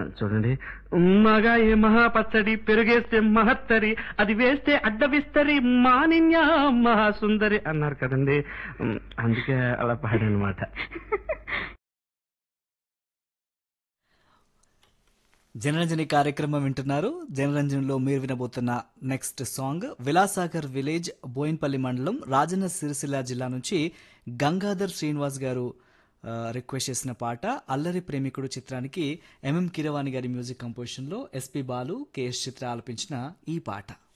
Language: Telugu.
చూడండి మగాయి మహాపచ్చడి పెరుగేస్తే మహత్తరి అది వేస్తే అడ్డ విస్తరి మానిన్య మహాసుందరి అన్నారు కదండి ఉమ్, అందుకే అలా పాడనమాట జనరంజని కార్యక్రమం వింటున్నారు జనరంజన్లో మీరు వినబోతున్న next song Vilasagar village Boinpalli మండలం రాజన్న సిరిసిల్ల జిల్లా నుంచి గంగాధర్ శ్రీనివాస్ గారు ఆ, రిక్వెస్ట్ చేసిన పాట అల్లరి ప్రేమికుడు చిత్రానికి ఎంఎం కిరవాణి గారి మ్యూజిక్ కంపోజిషన్లో ఎస్పి బాలు కెఎస్ చిత్ర ఆలపించిన ఈ పాట